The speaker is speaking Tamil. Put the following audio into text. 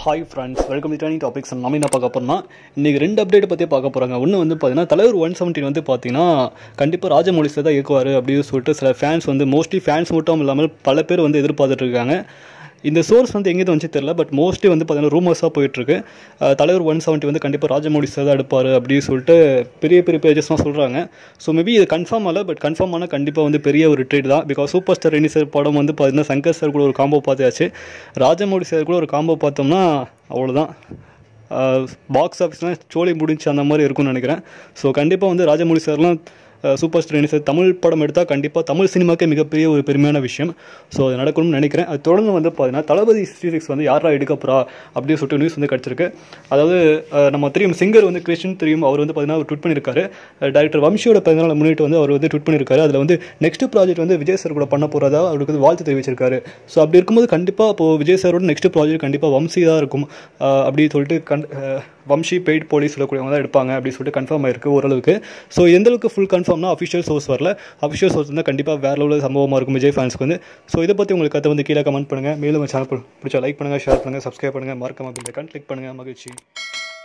hi friends welcome to training topics நம்ம என்ன பார்க்க போறோம்னா இன்றைக்கி ரெண்டு அப்டேட் பற்றி பார்க்க போகிறாங்க ஒன்று வந்து பார்த்தீங்கன்னா தலைவர் ஒன் செவன்டீன் வந்து பார்த்தீங்கன்னா கண்டிப்பாக ராஜமௌலிஸில் தான் இயக்குவார் அப்படின்னு சொல்லிட்டு சில ஃபேன்ஸ் வந்து மோஸ்ட்லி ஃபேன்ஸ் மட்டும் இல்லாமல் பல பேர் வந்து எதிர்பார்த்துட்டு இருக்காங்க இந்த சோர்ஸ் வந்து எங்கேயும் வந்துச்சு தெரியல பட் மோஸ்ட்லி வந்து பார்த்தீங்கன்னா ரூமர்ஸாக போயிட்டுருக்கு தலைவர் ஒன் செவன்ட்டி வந்து கண்டிப்பாக ராஜமௌலி சார் தான் எடுப்பார் அப்படின்னு சொல்லிட்டு பெரிய பெரிய பேஜஸ்லாம் சொல்கிறாங்க ஸோ மேபி இது கன்ஃபார்ம் ஆகல பட் கன்ஃபார்ம் ஆனால் கண்டிப்பாக வந்து பெரிய ஒரு ட்ரீட் தான் பிகாஸ் சூப்பர் ஸ்டார் ரெனி சார் படம் வந்து பார்த்தீங்கன்னா சங்கர் சார் கூட ஒரு காம்போ பார்த்தாச்சு ராஜமௌலி சார் கூட ஒரு காம்போ பார்த்தோம்னா அவ்வளோதான் பாக்ஸ் ஆஃபீஸ்லாம் சோழி முடிஞ்சு அந்த மாதிரி இருக்கும்னு நினைக்கிறேன் ஸோ கண்டிப்பாக வந்து ராஜமௌலி சார்லாம் சூப்பர் ஸ்டார் ரெனி சார் தமிழ் படம் எடுத்தால் கண்டிப்பாக தமிழ் சினிமாக்கே மிகப்பெரிய ஒரு பெருமையான விஷயம் ஸோ அது நடக்கணும்னு நினைக்கிறேன் அது தொடர்ந்து வந்து பார்த்தீங்கன்னா தளபதி சிக்ஸ்டி சிக்ஸ் வந்து யாரா எடுக்க போகிறா அப்படின்னு சொல்லிட்டு நியூஸ் வந்து கிடச்சிருக்கு அதாவது அஹ், நம்ம தெரியும் சிங்கர் வந்து கிறிஸ்டின் தெரியும் அவர் வந்து பார்த்தீங்கன்னா அவர் ட்விட் பண்ணியிருக்காரு டேரக்டர் வம்சியோட பிறந்தநாளை முன்னிட்டு வந்து அவர் வந்து ட்விட் பண்ணியிருக்காரு அதில் வந்து நெக்ஸ்ட் ப்ராஜெக்ட் வந்து விஜய் சார் கூட பண்ண போகிறதா அவருக்கு வந்து வாழ்த்து தெரிவிச்சிருக்காரு ஸோ அப்படி இருக்கும்போது கண்டிப்பாக இப்போ விஜய் சாரோட நெக்ஸ்ட் ப்ராஜெக்ட் கண்டிப்பாக வம்சி தான் இருக்கும் அஹ், அப்படி சொல்லிட்டு கண் அஹ், வம்சி பெய்ட் போலீஸ் சொல்லக்கூடியவங்க தான் எடுப்பாங்க அப்படின்னு சொல்லிட்டு கன்ஃபார்ம் ஆயிருக்கு ஓரளவுக்கு ஸோ எந்த அளவுக்கு ஃபுல் கன்ஃபார்ம்னா அஃபிஷியல் சோர்ஸ் வரல அஃபிஷியல் சோர்ஸ் இருந்தால் கண்டிப்பாக வேற லெவலில் சம்பவமாக இருக்கும் விஜய் ஃபேன்ஸ்க்கு வந்து ஸோ இதை பற்றி உங்களுக்கு கதை வந்து கீழே கமெண்ட் பண்ணுங்கள் மேலும் சேனல் பிடிச்சா லைக் பண்ணுங்கள் ஷேர் பண்ணுங்கள் சப்ஸ்கிரைப் பண்ணுங்கள் மறக்காம பெல் ஐக்கான் கிளிக் பண்ணுங்கள் மகிழ்ச்சி